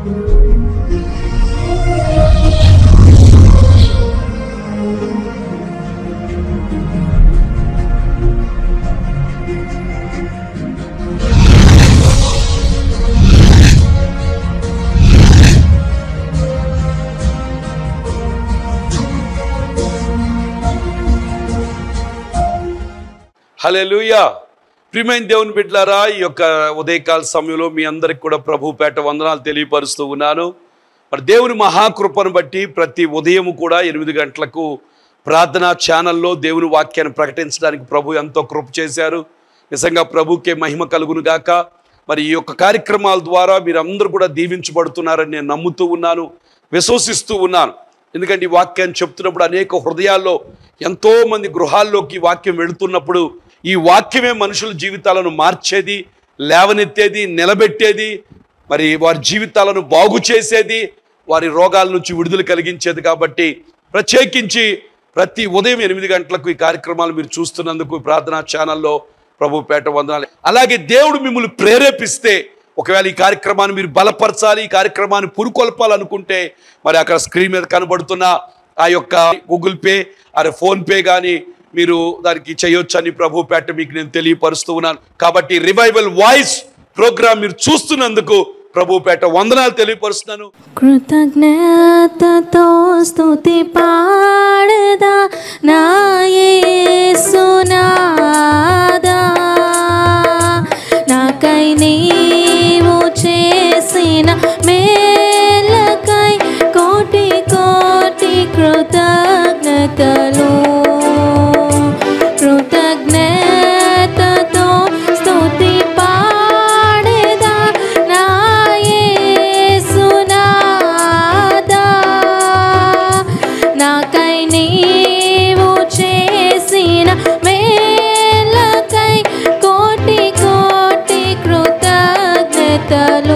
హల్లెలూయా ప్రియమైన దేవుని బిడ్డలారా ఈ యొక్క ఉదయకాల సమయంలో మీ అందరికి కూడా ప్రభు పేట వందనాలు తెలియపరుస్తూ ఉన్నాను మరి దేవుని మహాకృపను బట్టి ప్రతి ఉదయం కూడా ఎనిమిది గంటలకు ప్రార్థనా ఛానల్లో దేవుని వాక్యాన్ని ప్రకటించడానికి ప్రభు ఎంతో కృప చేశారు నిజంగా ప్రభుకే మహిమ కలుగును గాక మరి ఈ యొక్క కార్యక్రమాల ద్వారా మీరందరూ కూడా దీవించబడుతున్నారని నేను నమ్ముతూ ఉన్నాను విశ్వసిస్తూ ఉన్నాను ఎందుకంటే ఈ వాక్యాన్ని చెప్తున్నప్పుడు అనేక హృదయాల్లో ఎంతో మంది గృహాల్లోకి ఈ వాక్యం వెళుతున్నప్పుడు ఈ వాక్యమే మనుషుల జీవితాలను మార్చేది లేవనెత్తేది నిలబెట్టేది మరి వారి జీవితాలను బాగు చేసేది వారి రోగాల నుంచి విడుదల కలిగించేది కాబట్టి ప్రత్యేకించి ప్రతి ఉదయం ఎనిమిది గంటలకు ఈ కార్యక్రమాలు మీరు చూస్తున్నందుకు ఈ ప్రార్థనా ఛానల్లో ప్రభు పేట వందనాలు అలాగే దేవుడు మిమ్మల్ని ప్రేరేపిస్తే ఒకవేళ ఈ కార్యక్రమాన్ని మీరు బలపరచాలి ఈ కార్యక్రమాన్ని పురుకొల్పాలనుకుంటే మరి అక్కడ స్క్రీన్ మీద కనబడుతున్న ఆ యొక్క గూగుల్ పే అరే ఫోన్ పే కానీ మీరు దానికి చేయొచ్చని ప్రభు పేట మీకు నేను తెలియపరుస్తూ ఉన్నాను కాబట్టి రివైవల్ వాయిస్ ప్రోగ్రామ్ మీరు చూస్తున్నందుకు ప్రభు పేట వందనాలు తెలియపరుస్తున్నాను కృతజ్ఞతతో స్తుతి పాడదా నా యేసునాదా నాకై నీవు చేసిన మేలకై కోటి కోటి కృతజ్ఞతలు కృతజ్ఞతతో స్తుతి పాడేదా నా యేసునాదా నాకై నీవు చేసిన మేలకై కోటి కోటి కృతజ్ఞతలు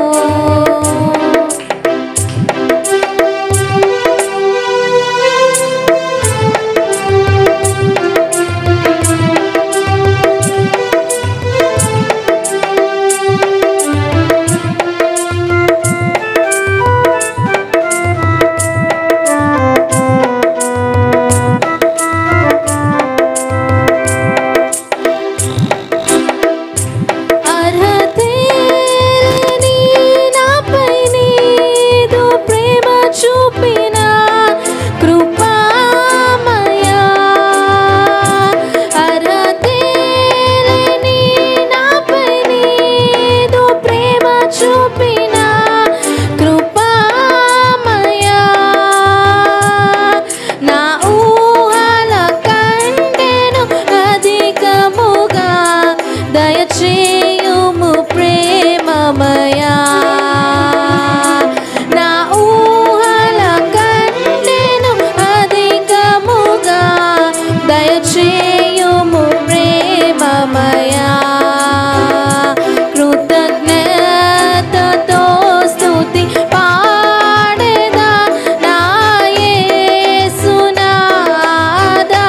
అర్హతే లేని నాపై నీదు ప్రేమ చూపిన కృపామయా అర్హతే లేని నాపై నీదు ప్రేమ చూపిన కృపామయా నా ఊహల కంటెను అధికముగా దయచేయుము ప్రేమమయా నా ఊహల కంటెను అధికముగా దయచేయుము ప్రేమమయా కృతజ్ఞతతో స్తుతి పాడేదా నా యేసునాదా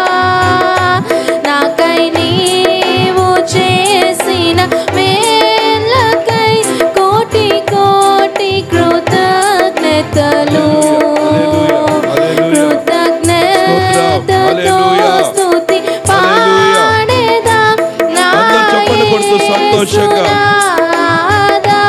నాకై నీవు చేసిన మేలకై కోటి కోటి కృతజ్ఞతలు కృతజ్ఞతతో స్తుతి పాడేదా నా అందరూ చప్పట్లు కొడుతూ సంతోషంగా. యేసునాదా.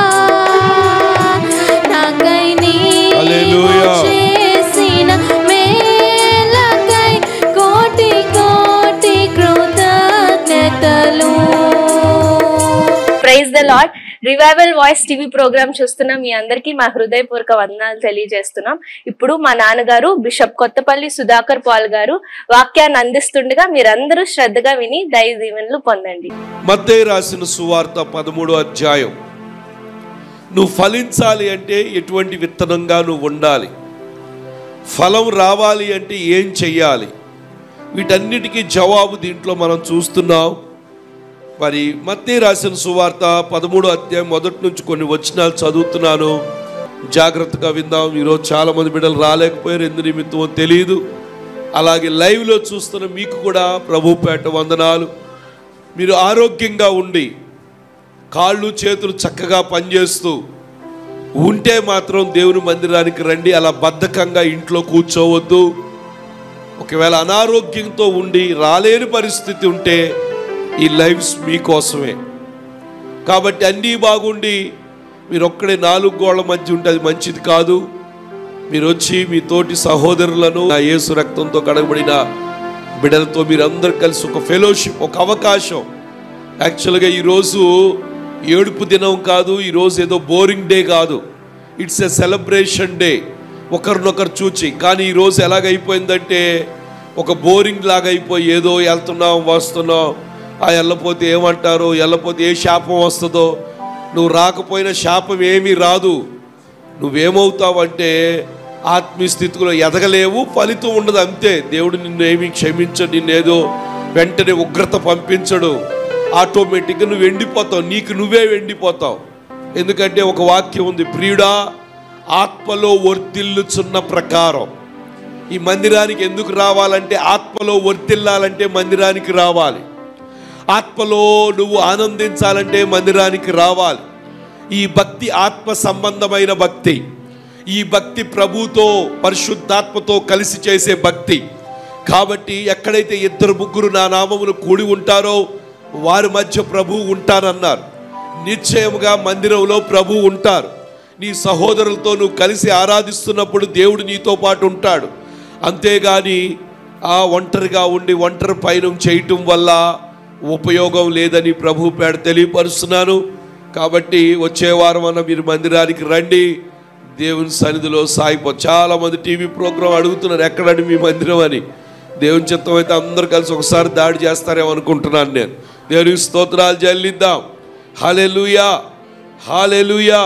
నాకై నీవు హల్లెలూయా. చేసిన మేలకై కోటి కోటి కృతజ్ఞతలు praise the Lord revival voice TV programme చూస్తున్న మీ అందరికీ మా హృదయపూర్వక వందనాలు తెలియజేస్తున్నాం ఇప్పుడు మా నాన్నగారు బిషప్ కొత్తపల్లి సుధాకర్ పాల్ గారు వాక్యాన్ని అందిస్తుండగా మీరందరూ శ్రద్ధగా విని దయ దీవెనలు పొందండి మత్తయి రాసిన సువార్త పదమూడో అధ్యాయం నువ్వు ఫలించాలి అంటే ఎటువంటి విత్తనంగా నువ్వు ఉండాలి ఫలం రావాలి అంటే ఏం చెయ్యాలి వీటన్నిటికీ జవాబు దీంట్లో మనం చూస్తున్నాం మరి మత్తయి రాసిన సువార్త పదమూడో అధ్యాయం మొదటి నుంచి కొన్ని వచనాలు చదువుతున్నాను జాగ్రత్తగా విందాం ఈరోజు చాలామంది బిడ్డలు రాలేకపోయారు ఎందు నిమిత్తమో తెలియదు అలాగే లైవ్లో చూస్తున్న మీకు కూడా ప్రభుపేట వందనాలు మీరు ఆరోగ్యంగా ఉండి కాళ్ళు చేతులు చక్కగా పనిచేస్తూ ఉంటే మాత్రం దేవుని మందిరానికి రండి అలా బద్ధకంగా ఇంట్లో కూర్చోవద్దు ఒకవేళ అనారోగ్యంతో ఉండి రాలేని పరిస్థితి ఉంటే ఈ లైఫ్స్ మీకోసమే కాబట్టి అన్నీ బాగుండి మీరు ఒక్కడే నాలుగు గోళ్ల మధ్య ఉంటే అది మంచిది కాదు మీరు వచ్చి మీ తోటి సహోదరులను నా యేసు రక్తంతో కడగబడిన బిడ్డలతో మీరందరూ కలిసి ఒక ఫెలోషిప్ ఒక అవకాశం యాక్చువల్గా ఈరోజు ఏడుపు దినం కాదు ఈరోజు ఏదో బోరింగ్ డే కాదు ఇట్స్ ఎ సెలబ్రేషన్ డే ఒకరినొకరు చూచి కానీ ఈరోజు ఎలాగైపోయిందంటే ఒక బోరింగ్ లాగా అయిపోయి ఏదో వెళ్తున్నాం వస్తున్నాం ఆ వెళ్ళపోతే ఏమంటారు వెళ్ళపోతే ఏ శాపం వస్తుందో నువ్వు రాకపోయిన శాపం ఏమీ రాదు నువ్వేమవుతావంటే ఆత్మీయ స్థితిలో ఎదగలేవు ఫలితం ఉండదు అంతే దేవుడు నిన్ను ఏమి క్షమించడు నిన్నేదో వెంటనే ఉగ్రత పంపించడు ఆటోమేటిక్గా నువ్వు ఎండిపోతావు నీకు నువ్వే ఎండిపోతావు ఎందుకంటే ఒక వాక్యం ఉంది ప్రియుడా ఆత్మలో వర్తిల్లుచున్న ప్రకారం ఈ మందిరానికి ఎందుకు రావాలంటే ఆత్మలో వర్తిల్లాలంటే మందిరానికి రావాలి ఆత్మలో నువ్వు ఆనందించాలంటే మందిరానికి రావాలి ఈ భక్తి ఆత్మ సంబంధమైన భక్తి ఈ భక్తి ప్రభుతో పరిశుద్ధాత్మతో కలిసి చేసే భక్తి కాబట్టి ఎక్కడైతే ఇద్దరు ముగ్గురు నా నామమును కూడి ఉంటారో వారి మధ్య ప్రభు ఉంటారన్నారు నిశ్చయముగా మందిరంలో ప్రభు ఉంటారు నీ సహోదరులతో నువ్వు కలిసి ఆరాధిస్తున్నప్పుడు దేవుడు నీతో పాటు ఉంటాడు అంతేగాని ఆ ఒంటరిగా ఉండి ఒంటరి పయనం చేయటం వల్ల ఉపయోగం లేదని ప్రభు పేడ తెలియపరుస్తున్నాను కాబట్టి వచ్చే వారం అన్న మీరు మందిరానికి రండి దేవుని సన్నిధిలో సాగిపో చాలా మంది టీవీ ప్రోగ్రాం అడుగుతున్నారు ఎక్కడండి మీ మందిరం అని దేవుని చిత్తం అయితే అందరు కలిసి ఒకసారి దాడి చేస్తారేమో అనుకుంటున్నాను నేను దేవునికి స్తోత్రాలు చెల్లిద్దాం హాలెలుయా హాలెలుయా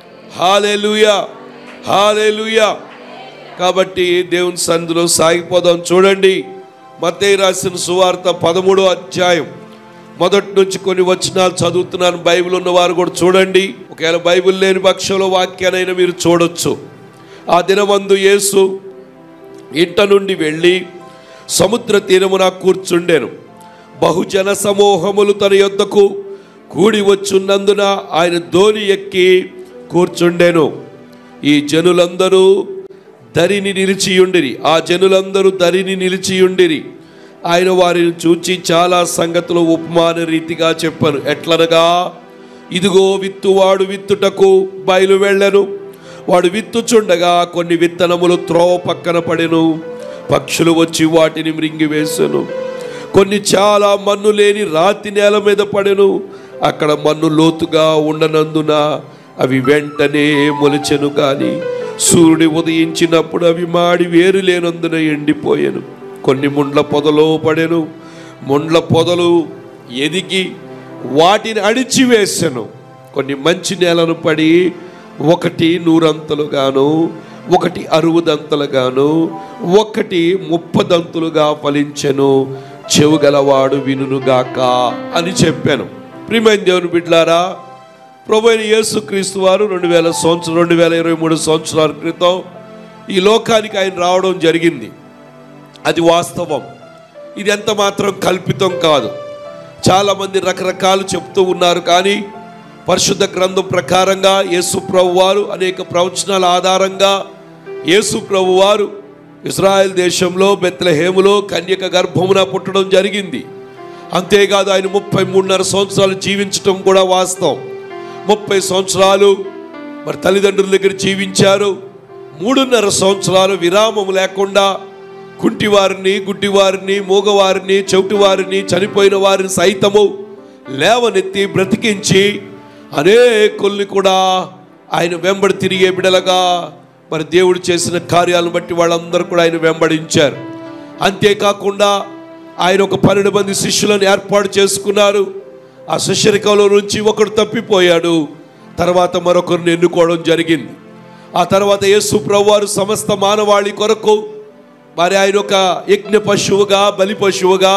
హాలెలుయా హాలెలుయా కాబట్టి దేవుని సన్నిధిలో సాగిపోదాం చూడండి మత్తయి రాసిన సువార్త పదమూడో అధ్యాయం మొదటి నుంచి కొన్ని వచనాలు చదువుతున్నాను బైబిల్ ఉన్నవారు కూడా చూడండి ఒకవేళ బైబిల్ లేని పక్షంలో వాక్యానైనా మీరు చూడొచ్చు ఆ దినమందు యేసు ఇంట నుండి వెళ్ళి సముద్ర తీరమున కూర్చుండెను బహుజన సమూహములు తన యొద్దకు కూడి వచ్చున్నందున ఆయన ధోని ఎక్కి కూర్చుండెను ఈ జనులందరూ దరిని నిలిచియుండిరి ఆ జనులందరూ దరిని నిలిచియుండిరి ఆయన వారిని చూచి చాలా సంగతులు ఉపమాన రీతిగా చెప్పాను ఎట్లనగా ఇదిగో విత్తువాడు విత్తుటకు బయలు వెళ్ళను వాడు విత్తుచుండగా కొన్ని విత్తనములు త్రోవ పక్కన పడెను పక్షులు వచ్చి వాటిని మృంగివేసెను కొన్ని చాలా మన్ను లేని రాతి నేల మీద పడెను అక్కడ మన్ను లోతుగా ఉండనందున అవి వెంటనే మొలిచెను కానీ సూర్యుడి ఉదయించినప్పుడు అవి మాడి వేరు లేనందున ఎండిపోయాను కొన్ని ముండ్ల పొదలో పడెను ముండ్ల పొదలు ఎదిగి వాటిని అడిచివేసెను కొన్ని మంచి నేలను పడి ఒకటి నూరంతలుగాను ఒకటి అరువుదంతలుగాను ఒకటి ముప్పదంతులుగా ఫలించెను చెవు గలవాడు వినుగాక అని చెప్పాను ప్రియమైన దేవుని బిడ్లారా ప్రభు అయిన యేసుక్రీస్తు వారు రెండు వేల సంవత్సరం రెండు వేల ఇరవై మూడు సంవత్సరాల క్రితం ఈ లోకానికి ఆయన రావడం జరిగింది అది వాస్తవం ఇది ఎంత మాత్రం కల్పితం కాదు చాలామంది రకరకాలు చెప్తూ ఉన్నారు కానీ పరిశుద్ధ గ్రంథం ప్రకారంగా యేసు ప్రభు వారు అనేక ప్రవచనాల ఆధారంగా యేసు ప్రభు వారు ఇజ్రాయెల్ దేశంలో బెత్లహేములో కన్యక గర్భమున పుట్టడం జరిగింది అంతేకాదు ఆయన ముప్పై మూడున్నర సంవత్సరాలు జీవించటం కూడా వాస్తవం ముప్పై సంవత్సరాలు మరి తల్లిదండ్రుల దగ్గర జీవించారు మూడున్నర సంవత్సరాలు విరామం లేకుండా కుంటివారిని గుడ్డివారిని మూగవారిని చెవిటివారిని చనిపోయిన వారిని సైతము లేవనెత్తి బ్రతికించి అనేకుల్ని కూడా ఆయన వెంబడి తిరిగే బిడలగా మరి దేవుడు చేసిన కార్యాలను బట్టి వాళ్ళందరూ కూడా ఆయన వెంబడించారు అంతేకాకుండా ఆయన ఒక పన్నెండు మంది శిష్యులను ఏర్పాటు చేసుకున్నారు ఆ శిష్యరికంలో నుంచి ఒకడు తప్పిపోయాడు తర్వాత మరొకరిని ఎన్నుకోవడం జరిగింది ఆ తర్వాత యేసు ప్రభువారు సమస్త మానవాళి కొరకు మరి ఆయన ఒక యజ్ఞ పశువుగా బలి పశువుగా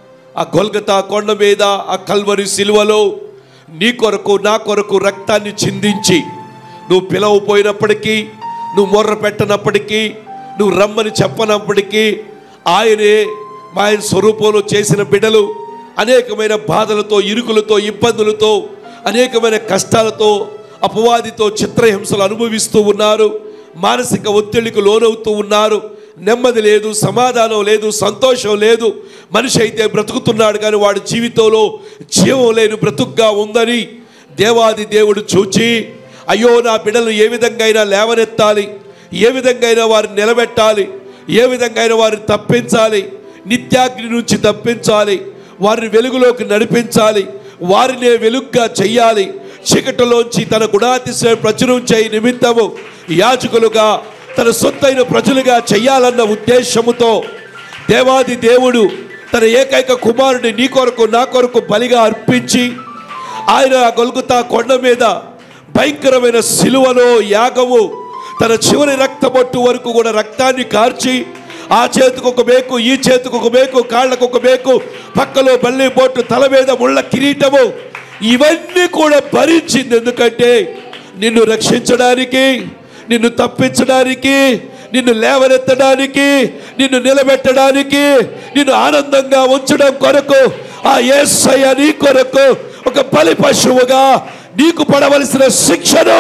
ఆ గొల్గతా కొండ మీద ఆ కల్వరి సిలువలో నీ కొరకు నా కొరకు రక్తాన్ని చిందించి నువ్వు పిలవపోయినప్పటికీ నువ్వు మొర్ర పెట్టనప్పటికీ నువ్వు రమ్మని చెప్పనప్పటికీ ఆయనే మా ఆయన స్వరూపంలో చేసిన బిడ్డలు అనేకమైన బాధలతో ఇరుకులతో ఇబ్బందులతో అనేకమైన కష్టాలతో అపవాదితో చిత్రహింసలు అనుభవిస్తూ ఉన్నారు మానసిక ఒత్తిడికి లోనవుతూ ఉన్నారు నెమ్మది లేదు సమాధానం లేదు సంతోషం లేదు మనిషి అయితే బ్రతుకుతున్నాడు కానీ వాడి జీవితంలో జీవం లేని బ్రతుకుగా ఉందని దేవాది దేవుడు చూచి అయ్యో నా బిడ్డలు ఏ విధంగా అయినా లేవనెత్తాలి ఏ విధంగా అయినా వారిని నిలబెట్టాలి ఏ విధంగా అయినా వారిని తప్పించాలి నిత్యాగ్ని నుంచి తప్పించాలి వారిని వెలుగులోకి నడిపించాలి వారినే వెలుగ్గా చెయ్యాలి చీకటిలోంచి తన గుణాతిశయ ప్రచురం చేయి నిమిత్తము యాజకులుగా తన సొత్తైన ప్రజలుగా చెయ్యాలన్న ఉద్దేశముతో దేవాది దేవుడు తన ఏకైక కుమారుని నీ కొరకు నా కొరకు బలిగా అర్పించి ఆయన గొలుగుతా కొండ మీద భయంకరమైన సిలువలో యాగము తన చివరి రక్తబొట్టు వరకు కూడా రక్తాన్ని కార్చి ఆ చేతికి ఒక బేకు ఈ చేతికి ఒక బేకు కాళ్ళకు ఒక బేకు పక్కలో బల్లి బొట్టు తల మీద ముళ్ళ కిరీటము ఇవన్నీ కూడా భరించింది ఎందుకంటే నిన్ను రక్షించడానికి నిన్ను తప్పించడానికి నిన్ను లేవనెత్తడానికి నిన్ను నిలబెట్టడానికి నిన్ను ఆనందంగా ఉంచడం కొరకు ఆ యేసయ్య నీ కొరకు ఒక బలి పశువుగా నీకు పడవలసిన శిక్షను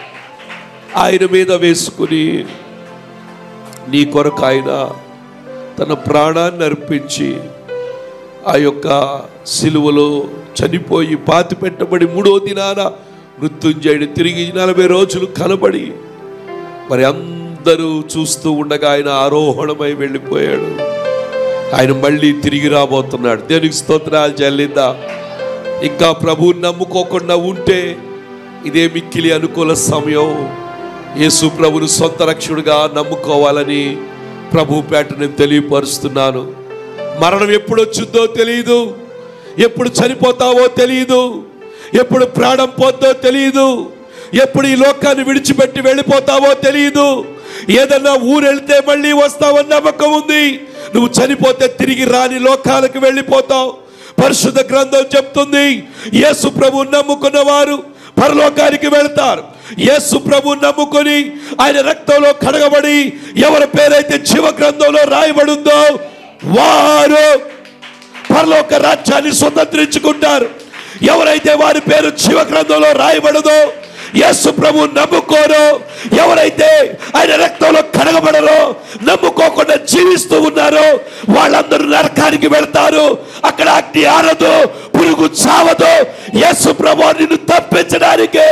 ఆయన మీద వేసుకుని నీ కొరకు ఆయన తన ప్రాణాన్ని అర్పించి ఆ యొక్క సిలువలో చనిపోయి పాతి పెట్టబడి మూడో దినాన మృత్యుంజయుడు తిరిగి నలభై రోజులు కనబడి మరి అందరూ చూస్తూ ఉండగా ఆయన ఆరోహణమై వెళ్ళిపోయాడు ఆయన మళ్ళీ తిరిగి రాబోతున్నాడు దేనికి స్తోత్రాలు చెల్లిందా ఇంకా ప్రభువుని నమ్ముకోకుండా ఉంటే ఇదే మిక్కిలి అనుకూల సమయం యేసు ప్రభుని సొంత రక్షకుడిగా నమ్ముకోవాలని ప్రభు పేట నేను తెలియపరుస్తున్నాను మరణం ఎప్పుడు వచ్చిందో తెలియదు ఎప్పుడు చనిపోతావో తెలియదు ఎప్పుడు ప్రాణం పోద్దో తెలియదు ఎప్పుడు ఈ లోకాన్ని విడిచిపెట్టి వెళ్ళిపోతావో తెలియదు ఏదన్నా ఊరెళ్తే మళ్ళీ వస్తావని నమ్మకం ఉంది నువ్వు చనిపోతే తిరిగి రాని లోకాలకు వెళ్ళిపోతావు పరిశుద్ధ గ్రంథం చెప్తుంది యేసు ప్రభు నమ్ముకున్న వారు పరలోకానికి వెళ్తారు యేసు ప్రభు నమ్ముకొని ఆయన రక్తంలో కడగబడి ఎవరి పేరైతే జీవ గ్రంథంలో రాయబడిందో వారు పరలోక రాజ్యాన్ని స్వతంత్రించుకుంటారు ఎవరైతే వారి పేరు జీవ గ్రంథంలో రాయబడదో యేసు ప్రభు నమ్ముకోరో ఎవరైతే ఆయన రక్తంలో కడగబడరో నమ్ముకోకుండా జీవిస్తూ ఉన్నారో వాళ్ళందరూ నరకానికి వెళ్తారు అక్కడ అగ్ని ఆరదు పురుగు చావదు యేసు ప్రభు నిన్ను తప్పించడానికే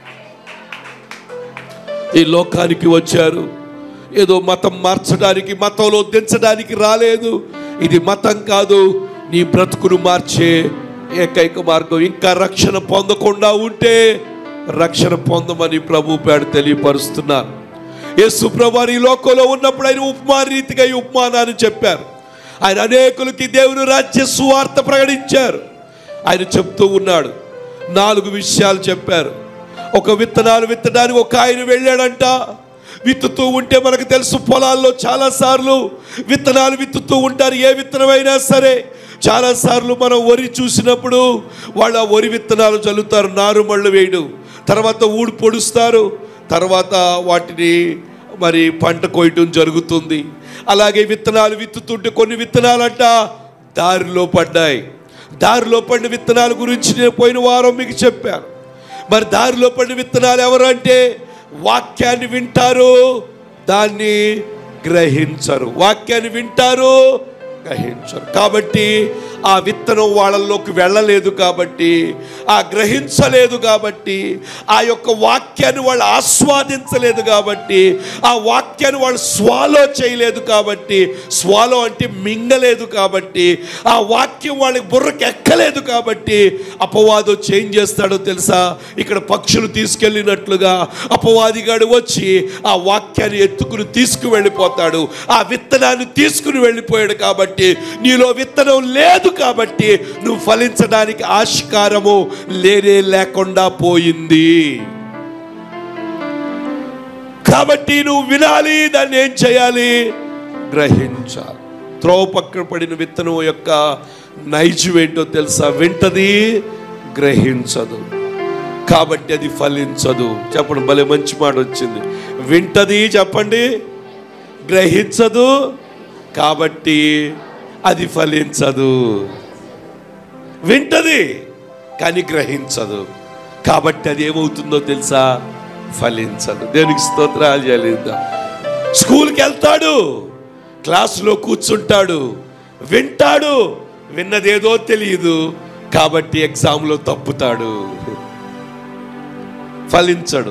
ఈ లోకానికి వచ్చారు ఏదో మతం మార్చడానికి మతంలో దించడానికి రాలేదు ఇది మతం కాదు నీ బ్రతుకును మార్చే ఏకైక మార్గం ఇంకా రక్షణ పొందకుండా ఉంటే రక్షణ పొందమని ప్రభు పేడ తెలియపరుస్తున్నారు యేసు ప్రభు ఈ లోకంలో ఉన్నప్పుడు ఆయన ఉపమాన రీతిగా ఈ ఉపమానాన్ని చెప్పారు ఆయన అనేకులకి దేవుని రాజ్య సువార్త ప్రకటించారు ఆయన చెప్తూ ఉన్నాడు నాలుగు విషయాలు చెప్పారు ఒక విత్తనాలు విత్తడానికి ఒక ఆయన వెళ్ళాడంట విత్తుతూ ఉంటే మనకు తెలుసు పొలాల్లో చాలా సార్లు విత్తనాలు విత్తుతూ ఉంటారు ఏ విత్తనమైనా సరే చాలా సార్లు మనం వరి చూసినప్పుడు వాళ్ళు ఆ వరి విత్తనాలు చల్లుతారు నారుమళ్ళు వేయడం తర్వాత ఊడు పొడుస్తారు తర్వాత వాటిని మరి పంట కోయటం జరుగుతుంది అలాగే విత్తనాలు విత్తుతుంటే కొన్ని విత్తనాలంట దారిలో పడ్డాయి దారిలో పడిన విత్తనాల గురించి నేను పోయిన వారం మీకు చెప్పాను మరి దారిలో పడిన విత్తనాలు ఎవరంటే వాక్యాన్ని వింటారు దాన్ని గ్రహించరు వాక్యాన్ని వింటారు గ్రహించరు కాబట్టి ఆ విత్తనం వాళ్ళల్లోకి వెళ్ళలేదు కాబట్టి ఆ గ్రహించలేదు కాబట్టి ఆ యొక్క వాక్యాన్ని వాళ్ళు ఆస్వాదించలేదు కాబట్టి ఆ వాక్యాన్ని వాళ్ళు స్వాలో చేయలేదు కాబట్టి స్వాలో అంటే మింగలేదు కాబట్టి ఆ వాక్యం వాళ్ళకి బుర్రకి ఎక్కలేదు కాబట్టి అపవాదు చేంజ్ చేస్తాడో తెలుసా ఇక్కడ పక్షులు తీసుకెళ్ళినట్లుగా అపవాదిగాడు వచ్చి ఆ వాక్యాన్ని ఎత్తుకుని తీసుకువెళ్ళిపోతాడు ఆ విత్తనాన్ని తీసుకుని వెళ్ళిపోయాడు కాబట్టి నీలో విత్తనం లేదు కాబట్టి నువ్వు ఫలించడానికి ఆస్కారము లేనే లేకుండా పోయింది కాబట్టి నువ్వు వినాలి దాన్ని ఏం చేయాలి గ్రహించాలి త్రోవ పక్కన పడిన విత్తనం యొక్క నైజం ఏంటో తెలుసా వింటది గ్రహించదు కాబట్టి అది ఫలించదు చెప్పండి భలే మంచి మాట వచ్చింది వింటది చెప్పండి గ్రహించదు కాబట్టి అది ఫలించదు వింటది కానీ గ్రహించదు కాబట్టి అది ఏమవుతుందో తెలుసా ఫలించదు దేనికి స్తోత్రాలు చేయలేదా స్కూల్కి వెళ్తాడు క్లాసులో కూర్చుంటాడు వింటాడు విన్నదేదో తెలియదు కాబట్టి ఎగ్జామ్లో తప్పుతాడు ఫలించడు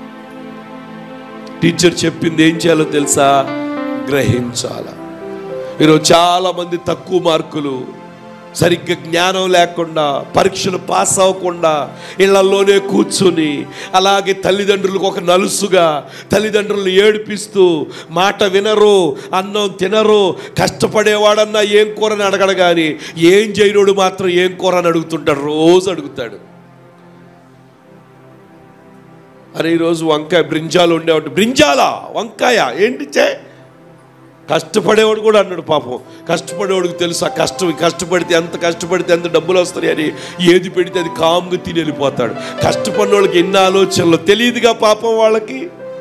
టీచర్ చెప్పింది ఏం చేయాలో తెలుసా గ్రహించాల ఈరోజు చాలా మంది తక్కువ మార్కులు సరిగ్గా జ్ఞానం లేకుండా పరీక్షలు పాస్ అవ్వకుండా ఇళ్లలోనే కూర్చుని అలాగే తల్లిదండ్రులకు ఒక నలుసుగా తల్లిదండ్రులను ఏడిపిస్తూ మాట వినరు అన్నం తినరు కష్టపడేవాడన్నా ఏం కూరని అడగడు కానీ ఏం చేయనోడు మాత్రం ఏం కూర అని అడుగుతుంటాడు రోజు అడుగుతాడు అరే ఈరోజు వంకాయ బ్రింజాలు ఉండేవాడు బ్రింజాలా వంకాయ ఏంటి చే కష్టపడేవాడు కూడా అన్నాడు పాపం కష్టపడేవాడికి తెలుసు ఆ కష్టం కష్టపడితే ఎంత కష్టపడితే ఎంత డబ్బులు వస్తాయి అని ఏది పెడితే అది కామ్గా తిని వెళ్ళిపోతాడు కష్టపడిన వాళ్ళకి ఎన్ని ఆలోచనలు తెలియదుగా పాపం వాళ్ళకి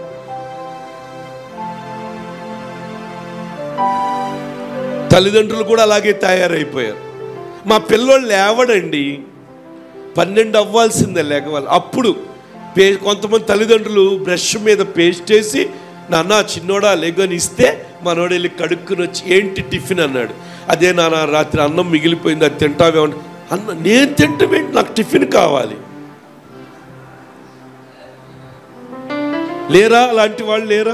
తల్లిదండ్రులు కూడా అలాగే తయారైపోయారు మా పిల్లోళ్ళు లేవడండి పన్నెండు అవ్వాల్సిందే లేకవాలి అప్పుడు పే కొంతమంది తల్లిదండ్రులు బ్రష్ మీద పేస్ట్ వేసి నాన్న చిన్నోడా లేగని ఇస్తే మనోడు వెళ్ళి కడుక్కుని వచ్చి ఏంటి టిఫిన్ అన్నాడు అదే నాన్న రాత్రి అన్నం మిగిలిపోయింది అది తింటావే అంటే అన్న నేను తింటమేంటి నాకు టిఫిన్ కావాలి లేరా అలాంటి వాళ్ళు లేరా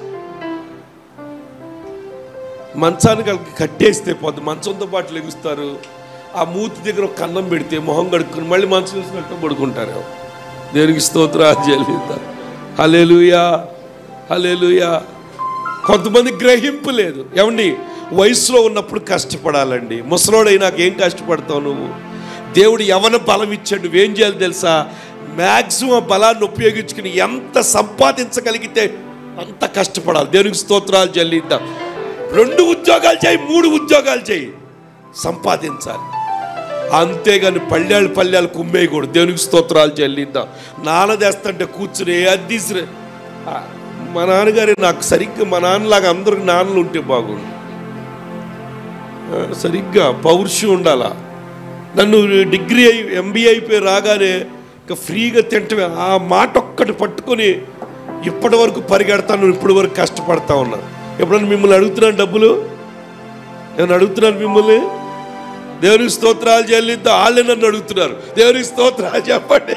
మంచానికి వాళ్ళకి కట్టేస్తే పోద్ది మంచంతో పాటు లెగుస్తారు ఆ మూతి దగ్గర ఒక కన్నం పెడితే మొహం కడుక్కుని మళ్ళీ మంచం చూసినట్టు పడుకుంటారు దేనికి స్తోత్రాలు చెల్లిద్దాం హలేలుయా హలేలుయా కొంతమంది గ్రహింపు లేదు ఏమండి వయసులో ఉన్నప్పుడు కష్టపడాలండి ముసలోడైనాక ఏం కష్టపడతావు నువ్వు దేవుడు ఎవరి బలం ఇచ్చాడు నువ్వేం చేయాలి తెలుసా మ్యాక్సిమం ఆ బలాన్ని ఉపయోగించుకుని ఎంత సంపాదించగలిగితే అంత కష్టపడాలి దేవునికి స్తోత్రాలు చెల్లిద్దాం రెండు ఉద్యోగాలు చేయి మూడు ఉద్యోగాలు చేయి సంపాదించాలి అంతేగాని పల్లెలు పల్లెలు కుమ్మేయకూడదు దేవునికి స్తోత్రాలు చెల్లిద్దాం నాన్న తెస్తుంటే కూర్చుని అది తీసిరే ఆ, మా నాన్నగారు నాకు సరిగ్గా మా నాన్నలాగా అందరికి నాన్నలు ఉంటే బాగుండు ఆ, సరిగ్గా పౌరుషం ఉండాలా నన్ను డిగ్రీ అయి ఎంబీఏ అయిపోయి రాగానే ఇంకా ఫ్రీగా తింటమే ఆ మాట ఒక్కటి పట్టుకొని ఇప్పటి వరకు పరిగెడతాను ఇప్పటి వరకు కష్టపడతా ఉన్నాను ఎప్పుడన్నా మిమ్మల్ని అడుగుతున్నాను డబ్బులు నేను అడుగుతున్నాను మిమ్మల్ని దేవునికి స్తోత్రాలు చెల్లిద్దాం వాళ్ళే నన్ను అడుగుతున్నారు దేవునికి స్తోత్రాలు చెప్పండి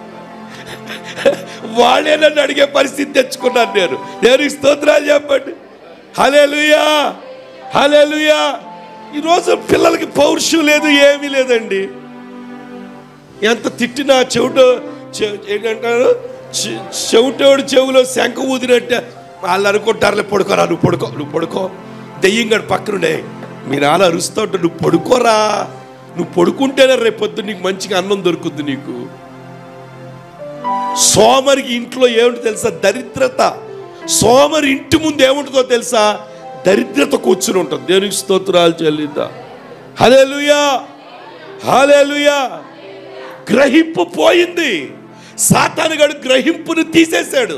వాళ్ళే నన్ను అడిగే పరిస్థితి తెచ్చుకున్నాను నేను దేవునికి స్తోత్రాలు చెప్పండి హలేలుయా హలేలుయా ఈరోజు పిల్లలకి పౌరుషం లేదు ఏమీ లేదండి ఎంత తిట్టినా చెవిటో చె- ఏంటంటారు చె- చెవిటోడు చెవులో శంఖ ఊదినట్టే వాళ్ళు అనుకుంటారులే పడుకోరా నువ్వు పడుకో నువ్వు పడుకో దెయ్యంగాడు పక్కనుండే మీ నాన్న అరుస్తూ ఉంటాడు నువ్వు పడుకోరా నువ్వు పడుకుంటేనే రేపు పొద్దు నీకు మంచిగా అన్నం దొరుకుద్ది నీకు సోమరికి ఇంట్లో ఏమిటి తెలుసా దరిద్రత సోమరి ఇంటి ముందు ఏముంటుందో తెలుసా దరిద్రత కూర్చుని ఉంటుంది దేవునికి స్తోత్రాలు చెల్లిద్దా హలేలుయా హలేలుయా గ్రహింపు పోయింది సాతానుగాడు గ్రహింపును తీసేశాడు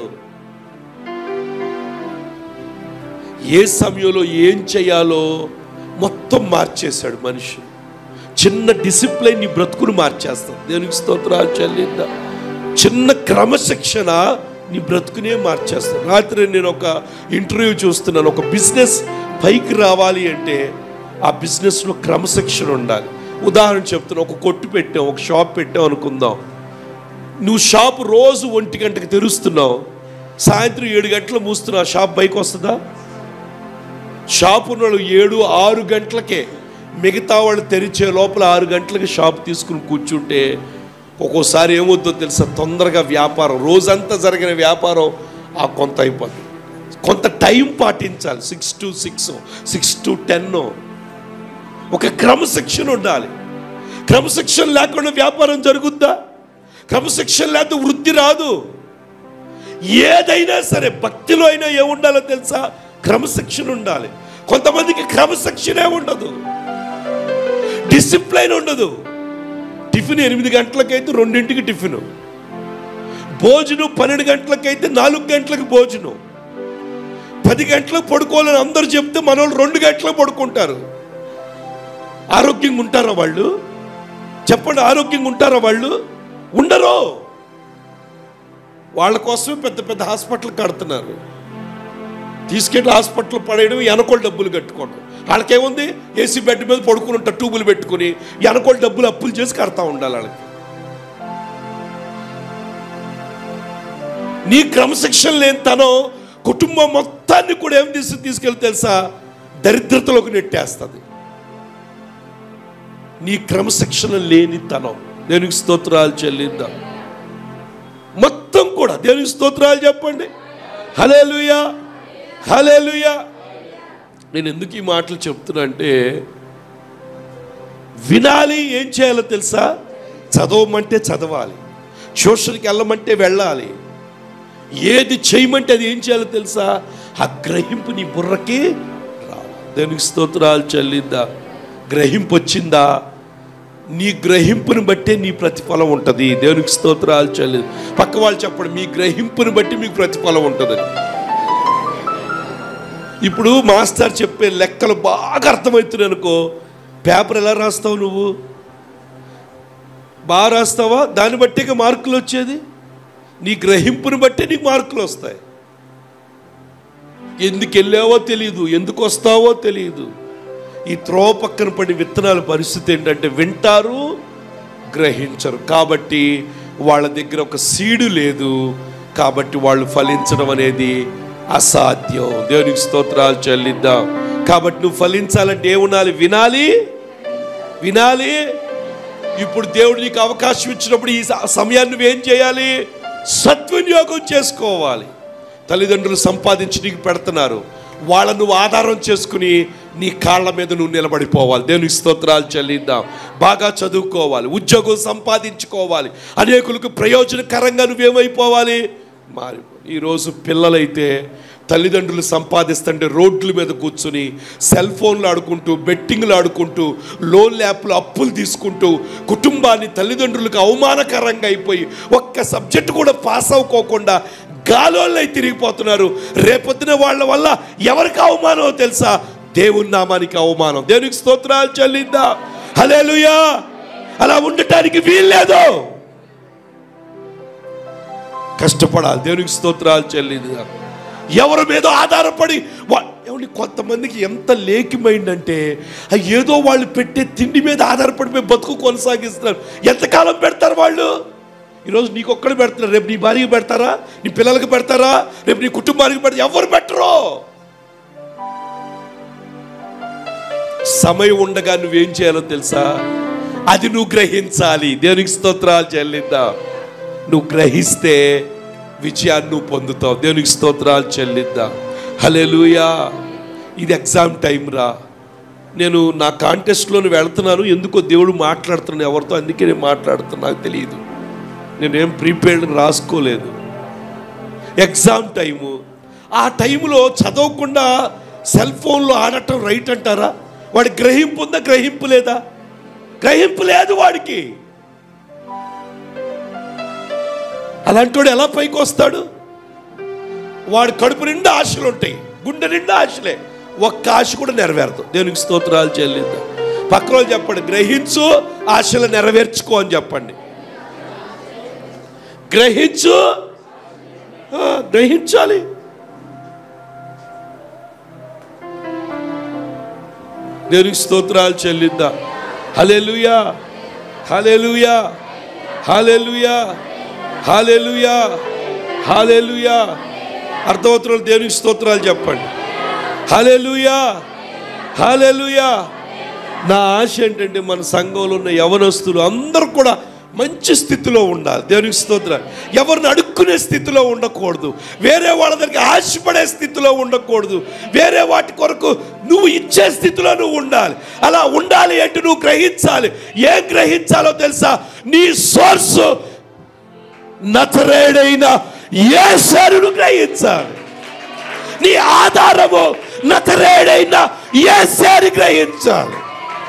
ఏ సమయంలో ఏం చేయాలో మొత్తం మార్చేశాడు మనిషి చిన్న డిసిప్లైన్ నీ బ్రతుకును మార్చేస్తాడు దేవునికి స్తోత్రాలు చెల్లిద్దా చిన్న క్రమశిక్షణ నీ బ్రతుకునే మార్చేస్తాడు రాత్రి నేను ఒక ఇంటర్వ్యూ చూస్తున్నాను ఒక బిజినెస్ పైకి రావాలి అంటే ఆ బిజినెస్లో క్రమశిక్షణ ఉండాలి ఉదాహరణ చెప్తున్నా ఒక కొట్టు పెట్టాం ఒక షాప్ పెట్టాం అనుకుందాం నువ్వు షాప్ రోజు ఒంటి గంటకు తెరుస్తున్నావు సాయంత్రం ఏడు గంటలు మూస్తున్నావు ఆ షాప్ బైక్ వస్తుందా షాపు వాళ్ళు ఏడు ఆరు గంటలకే మిగతా వాళ్ళు తెరిచే లోపల ఆరు గంటలకి షాప్ తీసుకుని కూర్చుంటే ఒక్కోసారి ఏమవుతుందో తెలుసా తొందరగా వ్యాపారం రోజంతా జరిగిన వ్యాపారం ఆ కొంత అయిపోతుంది కొంత టైం పాటించాలి six to six six to ten ఒక క్రమశిక్షణ ఉండాలి క్రమశిక్షణ లేకుండా వ్యాపారం జరుగుద్దా క్రమశిక్షణ లేకపోతే వృద్ధి రాదు ఏదైనా సరే భక్తిలో అయినా ఏముండాలో తెలుసా క్రమశిక్షణ ఉండాలి కొంతమందికి క్రమశిక్షణే ఉండదు డిసిప్లైన్ ఉండదు టిఫిన్ ఎనిమిది గంటలకైతే రెండింటికి టిఫిన్ భోజనం పన్నెండు గంటలకైతే నాలుగు గంటలకు భోజనం పది గంటలకు పడుకోవాలని అందరూ చెప్తే మనోళ్ళు రెండు గంటలకు పడుకుంటారు ఆరోగ్యంగా ఉంటారా వాళ్ళు చెప్పండి ఆరోగ్యంగా ఉంటారా వాళ్ళు ఉండరు వాళ్ళ కోసమే పెద్ద పెద్ద హాస్పిటల్ కడుతున్నారు తీసుకెళ్ళి హాస్పిటల్ పడేయడం వెనకోళ్ళు డబ్బులు కట్టుకోవడం వాళ్ళకేముంది ఏసీ బెడ్ మీద పడుకుని ఉంటారు ట్యూబులు పెట్టుకుని వెనకోళ్ళు డబ్బులు అప్పులు చేసి కడతా ఉండాలి వాళ్ళకి నీ క్రమశిక్షణ లేని తనం కుటుంబం మొత్తాన్ని కూడా ఏం తీసి తీసుకెళ్ళి తెలుసా దరిద్రతలోకి నెట్టేస్తుంది నీ క్రమశిక్షణ లేని తనం దేనికి స్తోత్రాలు చెల్లిద్దాం మొత్తం కూడా దేనికి స్తోత్రాలు చెప్పండి హలేలుయా హలేలుయా నేను ఎందుకు ఈ మాటలు చెప్తున్నా అంటే వినాలి ఏం చేయాలో తెలుసా చదవమంటే చదవాలి ట్యూషన్కి వెళ్ళమంటే వెళ్ళాలి ఏది చేయమంటే అది ఏం చేయాలో తెలుసా ఆ గ్రహింపు నీ బుర్రకి రావాలి దేనికి స్తోత్రాలు చెల్లిద్దా గ్రహింపు వచ్చిందా నీ గ్రహింపుని బట్టే నీ ప్రతిఫలం ఉంటుంది దేవునికి స్తోత్రాలు చెల్లి పక్క వాళ్ళు చెప్పండి మీ గ్రహింపుని బట్టి మీకు ప్రతిఫలం ఉంటుందని ఇప్పుడు మాస్టర్ చెప్పే లెక్కలు బాగా అర్థమవుతున్నాయి అనుకో పేపర్ ఎలా రాస్తావు నువ్వు బాగా రాస్తావా దాన్ని బట్టే ఇక మార్కులు వచ్చేది నీ గ్రహింపుని బట్టే నీకు మార్కులు వస్తాయి ఎందుకు వెళ్ళావో తెలియదు ఎందుకు వస్తావో తెలియదు ఈ త్రోవ పక్కన పడి విత్తనాల పరిస్థితి ఏంటంటే వింటారు గ్రహించరు కాబట్టి వాళ్ళ దగ్గర ఒక సీడు లేదు కాబట్టి వాళ్ళు ఫలించడం అనేది అసాధ్యం దేవునికి స్తోత్రాలు చెల్లిద్దాం కాబట్టి నువ్వు ఫలించాలంటే ఏమునాలి వినాలి వినాలి ఇప్పుడు దేవుడు నీకు అవకాశం ఇచ్చినప్పుడు ఈ స- సమయాన్ని నువ్వేం చేయాలి సద్వినియోగం చేసుకోవాలి తల్లిదండ్రులు సంపాదించి నీకు పెడుతున్నారు వాళ్ళను నువ్వు ఆధారం చేసుకుని నీ కాళ్ళ మీద నువ్వు నిలబడిపోవాలి దేవునికి స్తోత్రాలు చెల్లిద్దాం బాగా చదువుకోవాలి ఉద్యోగం సంపాదించుకోవాలి అనేకులకు ప్రయోజనకరంగా నువ్వేమైపోవాలి మారి ఈరోజు పిల్లలైతే తల్లిదండ్రులు సంపాదిస్తుంటే రోడ్ల మీద కూర్చుని సెల్ ఫోన్లు ఆడుకుంటూ బెట్టింగ్లు ఆడుకుంటూ లోన్ ల్యాప్లు అప్పులు తీసుకుంటూ కుటుంబాన్ని తల్లిదండ్రులకు అవమానకరంగా అయిపోయి ఒక్క సబ్జెక్టు కూడా పాస్ అవ్వకోకుండా గాలోళ్ళై తిరిగిపోతున్నారు రేపొద్దున వాళ్ళ వల్ల ఎవరికి అవమానమో తెలుసా దేవుని నామానికి అవమానం దేవునికి స్తోత్రాలు చెల్లిందా హలేలుయా అలా ఉండటానికి వీల్లేదు కష్టపడాలి దేవునికి స్తోత్రాలు చెల్లిందా ఎవరి మీద ఆధారపడి వా- ఏమండి కొంతమందికి ఎంత లేకిమైందంటే ఆ ఏదో వాళ్ళు పెట్టే తిండి మీద ఆధారపడిపోయి బతుకు కొనసాగిస్తున్నారు ఎంతకాలం పెడతారు వాళ్ళు ఈరోజు నీకు ఒక్కడు పెడతారు రేపు నీ భార్యకి పెడతారా నీ పిల్లలకి పెడతారా రేపు నీ కుటుంబానికి పెడతారు ఎవరు పెట్టరు సమయం ఉండగా నువ్వేం చేయాలో తెలుసా అది నువ్వు గ్రహించాలి దేవునికి స్తోత్రాలు చెల్లిద్దాం నువ్వు గ్రహిస్తే విజయాన్ని నువ్వు పొందుతావు దేవునికి స్తోత్రాలు చెల్లిద్దాం హలెలుయా ఇది ఎగ్జామ్ టైం రా నేను నా కాంటెస్ట్లో వెళ్తున్నాను ఎందుకో దేవుడు మాట్లాడుతున్నాను ఎవరితో అందుకే నేను మాట్లాడుతున్నా నాకు తెలియదు నేనేం ప్రీపెయిడ్ రాసుకోలేదు ఎగ్జామ్ టైము ఆ టైంలో చదవకుండా సెల్ ఫోన్లో ఆడటం రైట్ అంటారా వాడి గ్రహింపు ఉందా గ్రహింపు లేదా గ్రహింపు లేదు వాడికి అలాంటి ఎలా పైకి వస్తాడు వాడి కడుపు నిండా ఆశలు ఉంటాయి గుండె నిండా ఆశలే ఒక్క ఆశ కూడా నెరవేరదు దేవునికి స్తోత్రాలు చెల్లిద్దాం పక్కన వాళ్ళు చెప్పండి గ్రహించు ఆశలు నెరవేర్చుకో అని చెప్పండి గ్రహించు ఆ, గ్రహించాలి దేవునికి స్తోత్రాలు చెల్లిద్దాం hallelujah hallelujah hallelujah hallelujah hallelujah అర్థవత్రులు దేవునికి స్తోత్రాలు చెప్పండి హలెలుయా హలెలుయా నా ఆశ ఏంటంటే మన సంఘంలో ఉన్న యవనస్తులు అందరూ కూడా మంచి స్థితిలో ఉండాలి దేవునికి స్తోత్రాలు ఎవరిని అడుక్కునే స్థితిలో ఉండకూడదు వేరే వాళ్ళ దగ్గర ఆశపడే స్థితిలో ఉండకూడదు వేరే వాటి కొరకు నువ్వు ఇచ్చే స్థితిలో నువ్వు ఉండాలి అలా ఉండాలి అంటే నువ్వు గ్రహించాలి ఏం గ్రహించాలో తెలుసా నీ సోర్స్ నతరేడైన ఏ సరును గ్రహించాలి నీ ఆధారము నతరేడైన ఏ సేరి గ్రహించాలి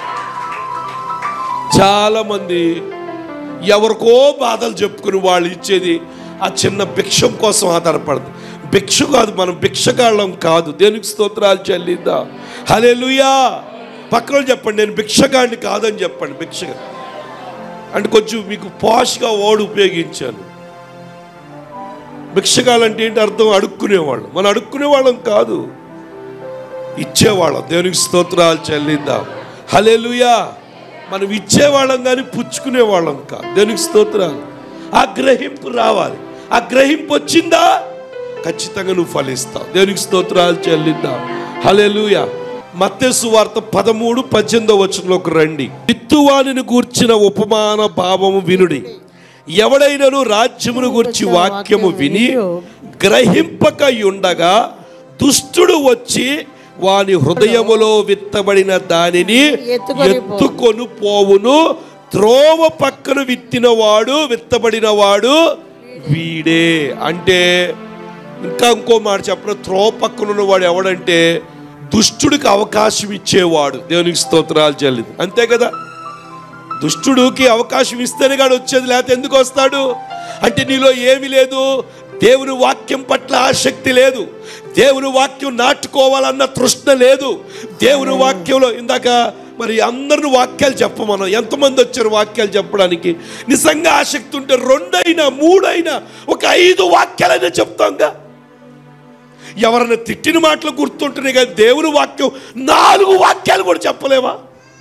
చాలా మంది ఎవరికో బాధలు చెప్పుకుని వాళ్ళు ఇచ్చేది ఆ చిన్న భిక్షం కోసం ఆధారపడదు భిక్ష కాదు మనం భిక్షగాళ్ళం కాదు దేనికి స్తోత్రాలు చెల్లిద్దా హలే పక్కన వాళ్ళు చెప్పండి నేను భిక్షగాడిని కాదని చెప్పండి భిక్షగా అంటే కొంచెం మీకు పాష్గా ఓడు ఉపయోగించాను భిక్షగాలంటే ఏంటి అర్థం అడుక్కునేవాళ్ళం మనం అడుక్కునేవాళ్ళం కాదు ఇచ్చేవాళ్ళం దేవునికి స్తోత్రాలు చెల్లిద్దాం హల్లెలూయా మనం ఇచ్చేవాళ్ళం కానీ పుచ్చుకునేవాళ్ళం కాదు దేవునికి స్తోత్రాలు ఆ గ్రహింపు రావాలి ఆ గ్రహింపు వచ్చిందా ఖచ్చితంగా నువ్వు ఫలిస్తావు దేవునికి స్తోత్రాలు చెల్లిద్దాం హల్లెలూయా మత్తేసు వార్త పదమూడు పద్దెనిమిదో వచనంలోకి రండి విత్తువానిని గూర్చిన ఉపమాన భావము వినుడి ఎవడైనను రాజ్యమును గూర్చి వాక్యము విని గ్రహింపక ఉండగా దుష్టుడు వచ్చి వాని హృదయములో విత్తబడిన దానిని ఎత్తుకొని పోవును. ఎత్తుకొని పోవును త్రోవ పక్కన విత్తినవాడు విత్తబడినవాడు వీడే అంటే ఇంకా ఇంకో మాట చెప్పిన త్రోవ పక్కన ఉన్నవాడు ఎవడంటే దుష్టుడికి అవకాశం ఇచ్చేవాడు దేవునికి స్తోత్రాలు చెల్లింది అంతే కదా దుష్టుడికి అవకాశం ఇస్తేనే కాడు వచ్చేది లేకపోతే ఎందుకు వస్తాడు అంటే నీలో ఏమీ లేదు దేవుని వాక్యం పట్ల ఆసక్తి లేదు దేవుని వాక్యం నాటుకోవాలన్న తృష్ణ లేదు దేవుని వాక్యంలో ఇందాక మరి అందరిని వాక్యాలు చెప్పమనం ఎంతమంది వచ్చారు వాక్యాలు చెప్పడానికి నిజంగా ఆసక్తి ఉంటే రెండైనా మూడైనా ఒక ఐదు వాక్యాలైనా చెప్తాంగా ఎవరైనా తిట్టిన మాటలు గుర్తుంటున్నాయి కానీ దేవుని వాక్యం నాలుగు వాక్యాలు కూడా చెప్పలేవా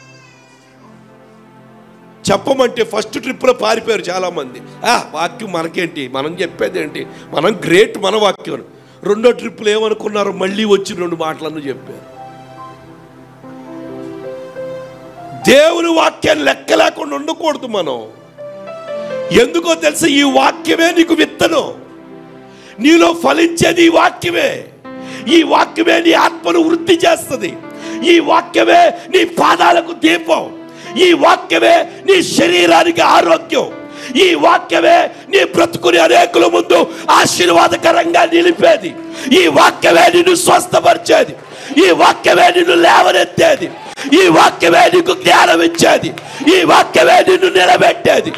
చెప్పమంటే ఫస్ట్ ట్రిప్లో పారిపోయారు చాలామంది ఆ వాక్యం మనకేంటి మనం చెప్పేది ఏంటి మనం గ్రేట్ మన వాక్యం రెండో ట్రిప్లు ఏమనుకున్నారు మళ్ళీ వచ్చి రెండు మాటలను చెప్పారు దేవుని వాక్యాన్ని లెక్క లేకుండా ఉండకూడదు మనం ఎందుకో తెలుసా ఈ వాక్యమే నీకు విత్తనం నీలో ఫలించేది ఈ వాక్యమే ఈ వాక్యమే నీ ఆత్మను వృద్ధి చేస్తుంది ఈ వాక్యమే నీ పాదాలకు దీపం ఈ వాక్యమే నీ శరీరానికి ఆరోగ్యం ఈ వాక్యమే నీ బ్రతుకుని అనేకుల ముందు ఆశీర్వాదకరంగా నిలిపేది ఈ వాక్యమే నిన్ను స్వస్థపరిచేది ఈ వాక్యమే నిన్ను లేవనెత్తేది ఈ వాక్యమే నీకు జ్ఞానం ఇచ్చేది ఈ వాక్యమే నిన్ను నిలబెట్టేది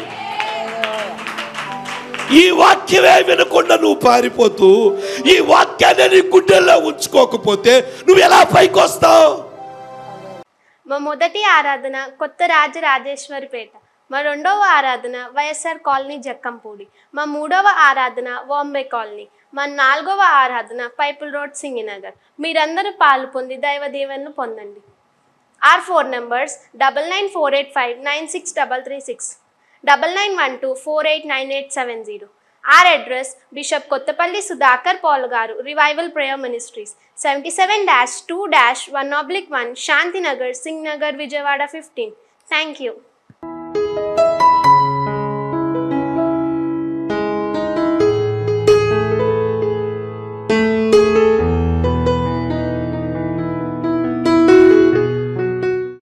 ఈ వాక్యమే వినకుండా నువ్వు పారిపోతూ ఈ వాక్యాన్ని నీ గుండెల్లో ఉంచుకోకపోతే నువ్వు ఎలా పైకి వస్తావు మా మొదటి ఆరాధన కొత్త రాజరాజేశ్వరిపేట మా రెండవ ఆరాధన వైఎస్ఆర్ కాలనీ జక్కంపూడి మా మూడవ ఆరాధన బాంబే కాలనీ మా నాలుగవ ఆరాధన పైపుల్ రోడ్ సింగినగర్ మీరందరూ పాలు పొంది దైవ దీవెనలు పొందండి our four numbers double nine four eight five nine six double three six double nine one two four eight nine eight seven zero our address bishop Kothapalli Sudhakar Paul garu revival prayer ministries seventy seven dash two dash one oblique one Shantinagar Singh Nagar Vijayawada fifteen thank you